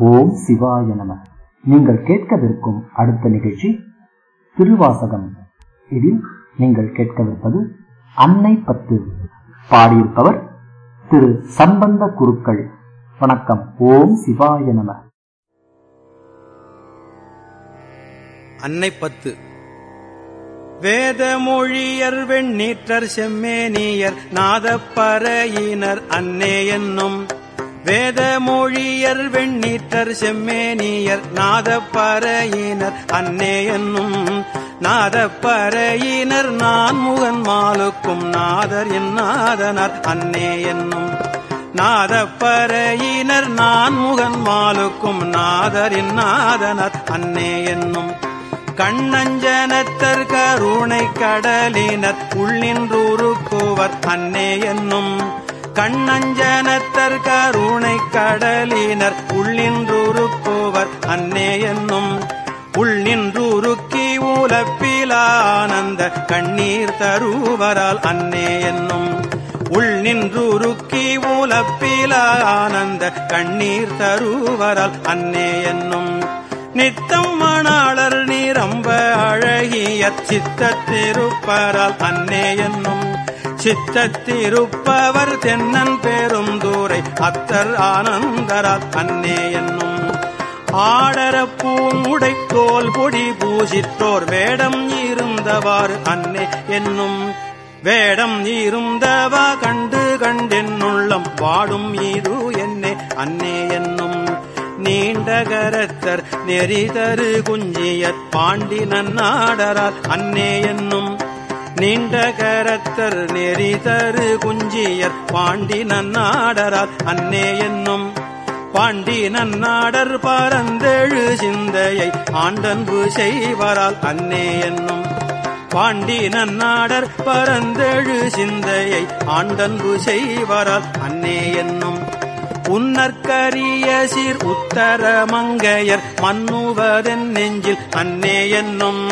ஓம் சிவாய நம நீங்கள் கேட்கவிருக்கும் அடுத்த நிகழ்ச்சி திருவாசகம் இதில் நீங்கள் கேட்கவிருப்பது அன்னை பத்து பாடியிருப்பவர் திரு சம்பந்த குருக்கள் வணக்கம் ஓம் சிவாய நம அன்னை பத்து வேதமொழியர் வெண்ணீற்றர் செம்மேனியர் நாதப்பறையினர் அன்னே என்னும் வேதமொழியர் வெண்ணீற்றர் செம்மேனியர் நாதப்பறையினர் அன்னே என்னும் நாதப்பறையினர் நான் முகன் மாலுக்கும் நாதர் என் நாதனர் அன்னே என்னும் நாதப்பறையினர் நான் முகன் மாலுக்கும் நாதரின் நாதனர் அன்னே என்னும் கண்ணஞ்சனத்தர் கருணை கடலினர் உள்ளின்றூருக்குவர் அன்னே என்னும் கண்ணஞ்சனத்தர் கருணை கடலினர் உள்ளின்றூருக்குவர் அன்னே என்னும் உள்ளின்றூருக்கி ஊலப்பிலானந்த கண்ணீர் தருவரால் அன்னே என்னும் உள் நின்றுருக்கி ஊலப்பிலானந்த கண்ணீர் தருவரால் அன்னே என்னும் நித்தம் மணாளர் நீரம்ப அழகிய சித்தத்திருப்பரால் அன்னே என்னும் சித்தத்திருப்பவர் தென்னன் பெரும் தூரை அத்தர் ஆனந்தரால் அன்னே என்னும் ஆடர பூங்குடை தோல் பொடி பூசித்தோர் வேடம் இருந்தவாறு அன்னே என்னும் வேடம் இருந்தவா கண்டு கண்டென்னுள்ளம் பாடும் இது என்னே அன்னே என்னும் நீண்ட கரத்தர் நெறிதரு குஞ்சியர் பாண்டி நன்னாடரால் அன்னே என்னும் நீண்ட கரத்தர் நெறிதரு குஞ்சியர் பாண்டி நன்னாடரால் அன்னே என்னும் பாண்டி நன்னாடர் பரந்தெழு சிந்தையை ஆண்டன்பு செய்வரால் அன்னே என்னும் பாண்டி நன்னாடர் பரந்தெழு சிந்தையை ஆண்டன்பு செய்வரால் அன்னே என்னும் உன்னற்கரிய சீர் உத்தர மங்கையர் மன்னுவதென் நெஞ்சில் அன்னே என்னும்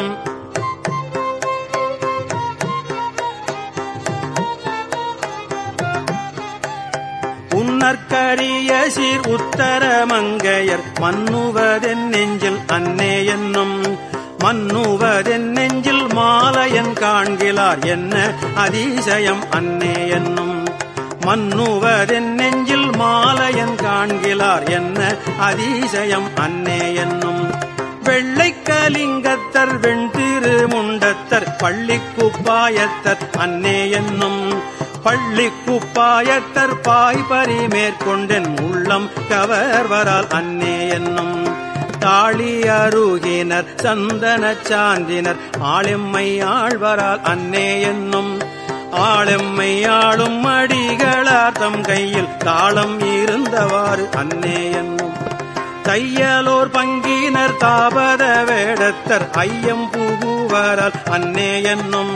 உன்னற்கரிய சீர் உத்தர மங்கையர் மன்னுவதென் நெஞ்சில் அன்னே என்னும் மன்னுவதென் நெஞ்சில் மாலையன் காண்கிலார் என்ன அதிசயம் அன்னே என்னும் மன்னுவதென் நெஞ்சில் மாலையன் காண்கிலார் என்ன அதிசயம் அன்னே என்னும் வெள்ளை கலிங்கத்தர் வெண்திரு முண்டத்தர் பள்ளிக்குப்பாயத்தர் அன்னே என்னும் பள்ளிக்குப்பாயத்தர் பாய்பரி மேற்கொண்டென் உள்ளம் கவர்வரால் அன்னே என்னும் தாளி அருகினர் சந்தன சாந்தினர் ஆளெம்மை ஆழ்வரால் அன்னே என்னும் ஆளெம்மை ஆளும் அடிகளார் தம் கையில் தாளம் இருந்தவாறு அன்னே என்னும் தையலோர் பங்கினர் தாபத வேடத்தர் ஐயம் புகுவரால் அன்னே என்னும்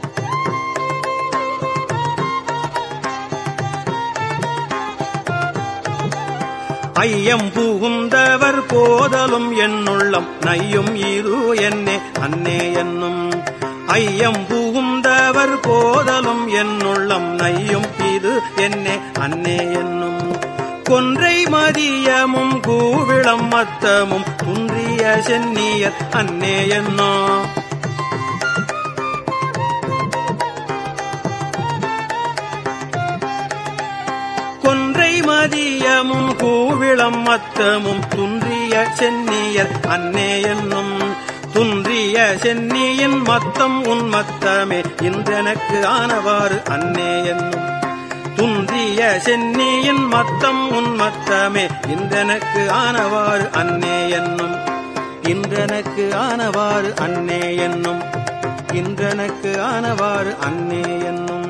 ஐயம் புகுந்தவர் போதலும் என்னுள்ளம் நையும் இரு என்னே அன்னே என்னும் ஐயம் புகுந்தவர் போதலும் என்னுள்ளம் நையும் இது என்னே அன்னே என்னும் கொன்றை மதியமும் கூவிளம் மத்தமும் குன்றிய சென்னியர் அன்னே என்னோ கொன்றை மதியமும் கூவிளம் மத்தமும் துன்றிய சென்னியர் அன்னே என்னும் துன்றிய சென்னியின் மத்தம் உன் மத்தமே இன்றெனக்கு ஆனவாறு அன்னே என்னும் துன்றிய சென்னியின் மத்தம் உன் மத்தமே இன்றெனக்கு ஆனவாறு அன்னே என்னும் இன்றெனக்கு ஆனவாறு அன்னே என்னும் இன்றெனக்கு ஆனவாறு அன்னே என்னும்